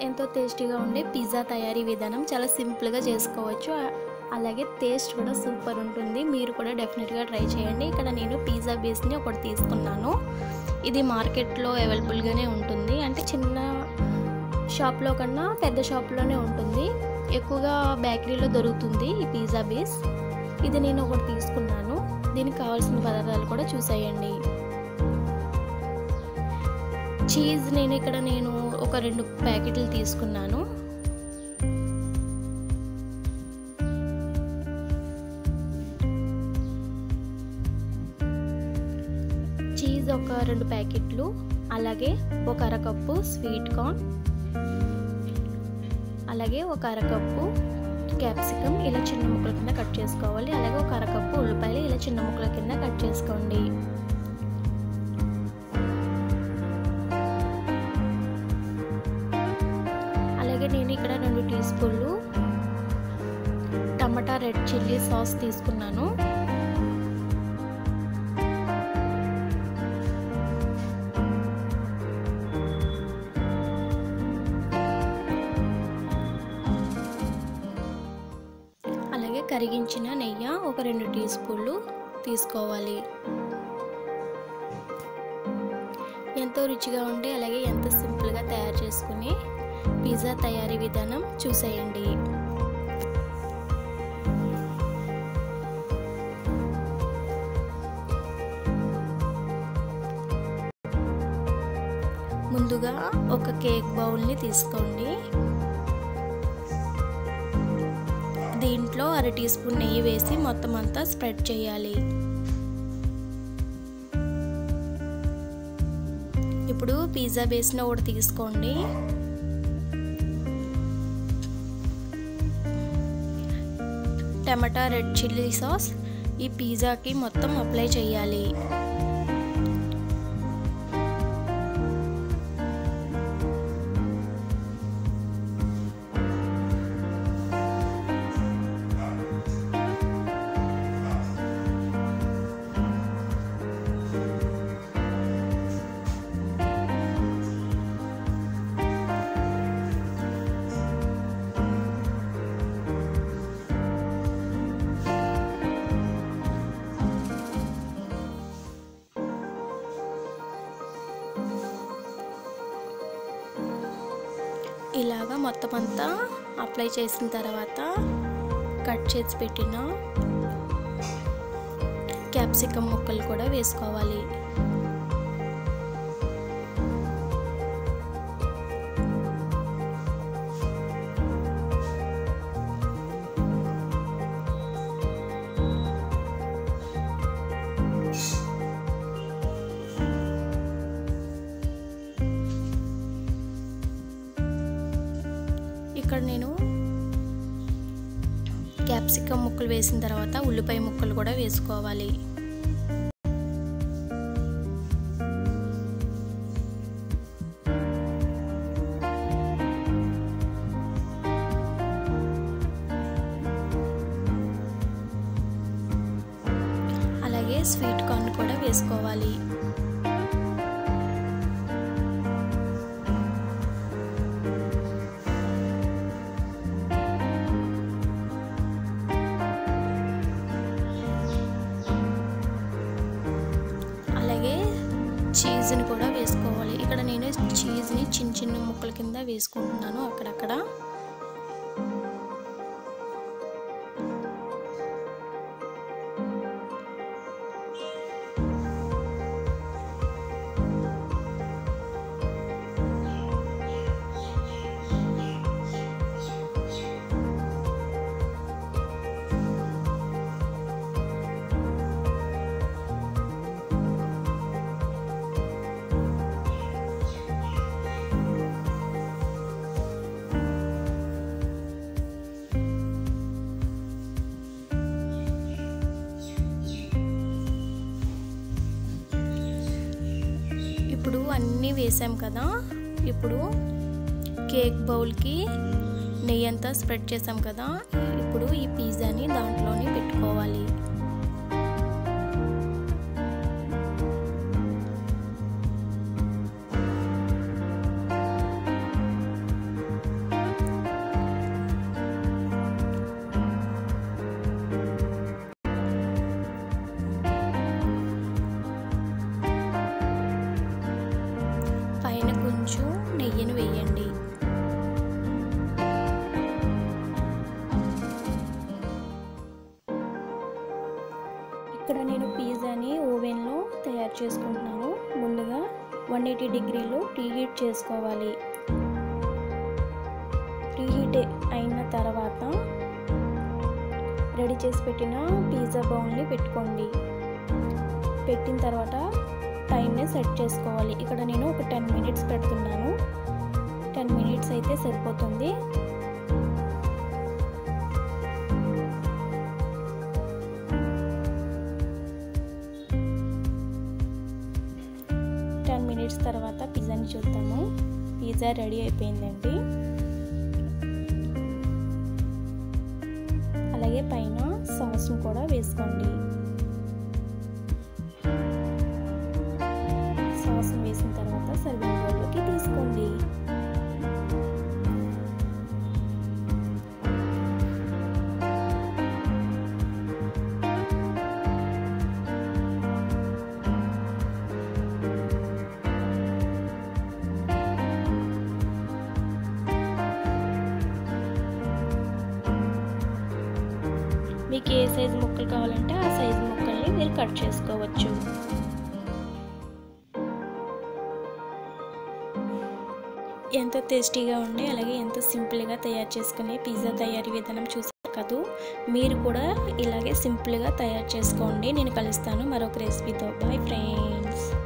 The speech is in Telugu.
ఎంతో టేస్టీగా ఉండే పిజ్జా తయారీ విధానం చాలా సింపుల్గా చేసుకోవచ్చు ఆ- అలాగే టేస్ట్ కూడా సూపర్ ఉంటుంది మీరు కూడా డెఫినెట్గా ట్రై చేయండి ఇక్కడ నేను పిజ్జా బేస్ని ఒకటి తీసుకున్నాను ఇది మార్కెట్లో అవైలబుల్గానే ఉంటుంది అంటే చిన్న షాప్లో కన్నా పెద్ద షాప్లోనే ఉంటుంది ఎక్కువగా బేకరీలో దొరుకుతుంది ఈ పిజ్జా బేస్ ఇది నేను ఒకటి తీసుకున్నాను దీనికి కావాల్సిన పదార్థాలు కూడా చూసేయండి చీజ్ నేను ఇక్కడ నేను ఒక రెండు ప్యాకెట్లు తీసుకున్నాను చీజ్ ఒక రెండు ప్యాకెట్లు అలాగే ఒక అరకప్పు స్వీట్ కార్న్ అలాగే ఒక అరకప్పు క్యాప్సికమ్ ఇలా చిన్న ముక్కల కింద కట్ చేసుకోవాలి అలాగే ఒక అరకప్పు ఉల్లిపాయలు ఇలా చిన్న ముక్కల కింద కట్ చేసుకోండి అలాగే నేను ఇక్కడ రెండు టీ స్పూన్లు టమాటా రెడ్ చిల్లీ సాస్ తీసుకున్నాను అలాగే కరిగించిన నెయ్యి ఒక రెండు టీ స్పూన్లు తీసుకోవాలి ఎంతో రుచిగా ఉండి అలాగే ఎంత సింపుల్గా తయారు చేసుకుని పిజ్జా తయారీ విధానం చూసేయండి ముందుగా ఒక కేక్ బౌల్ని తీసుకోండి దీంట్లో అర టీ స్పూన్ నెయ్యి వేసి మొత్తం అంతా స్ప్రెడ్ చేయాలి ఇప్పుడు పిజ్జా బేస్ని ఒకటి తీసుకోండి టమాటా రెడ్ చిల్లీ సాస్ ఈ పిజ్జాకి మొత్తం అప్లై చేయాలి ఇలాగా మొత్తం అంతా అప్లై చేసిన తర్వాత కట్ చేసి పెట్టిన క్యాప్సికమ్ ముక్కలు కూడా వేసుకోవాలి ఇక్కడ నేను క్యాప్సికమ్ ముక్కలు వేసిన తర్వాత ఉల్లిపాయ ముక్కలు కూడా వేసుకోవాలి అలాగే స్వీట్ కార్న్ కూడా వేసుకోవాలి అలాగే చీజ్ని కూడా వేసుకోవాలి ఇక్కడ నేను చీజ్ని చిన్న చిన్న ముక్కల కింద వేసుకుంటున్నాను అక్కడక్కడ ఇప్పుడు అన్నీ వేసాం కదా ఇప్పుడు కేక్ బౌల్కి నెయ్యి అంతా స్ప్రెడ్ చేసాం కదా ఇప్పుడు ఈ పిజ్జాని దాంట్లోనే పెట్టుకోవాలి కొంచెం నెయ్యిని వేయండి ఇక్కడ నేను పిజ్జాని ఓవెన్లో తయారు చేసుకుంటున్నాను ముందుగా వన్ ఎయిటీ డిగ్రీలో ప్రీహీట్ చేసుకోవాలి ప్రీహీట్ అయిన తర్వాత రెడీ చేసి పెట్టిన పిజ్జా బౌల్ని పెట్టుకోండి పెట్టిన తర్వాత టైంని సెట్ చేసుకోవాలి ఇక్కడ నేను ఒక టెన్ మినిట్స్ పెడుతున్నాను టెన్ మినిట్స్ అయితే సరిపోతుంది టెన్ మినిట్స్ తర్వాత పిజ్జాని చూద్దాము పిజ్జా రెడీ అయిపోయిందండి అలాగే పైన సాస్ను కూడా వేసుకోండి సాస్ వేసిన తర్వాత సర్వింగ్ బౌల్లోకి తీసుకోండి మీకు ఏ సైజు ముక్కలు కావాలంటే ఆ సైజు ముక్కల్ని మీరు కట్ చేసుకోవచ్చు ఎంతో టేస్టీగా ఉండి అలాగే ఎంతో సింపుల్గా తయారు చేసుకునే పిజ్జా తయారీ విధానం చూసారు కదూ మీరు కూడా ఇలాగే సింపుల్గా తయారు చేసుకోండి నేను కలుస్తాను మరొక రెసిపీతో బాయ్ ఫ్రెండ్స్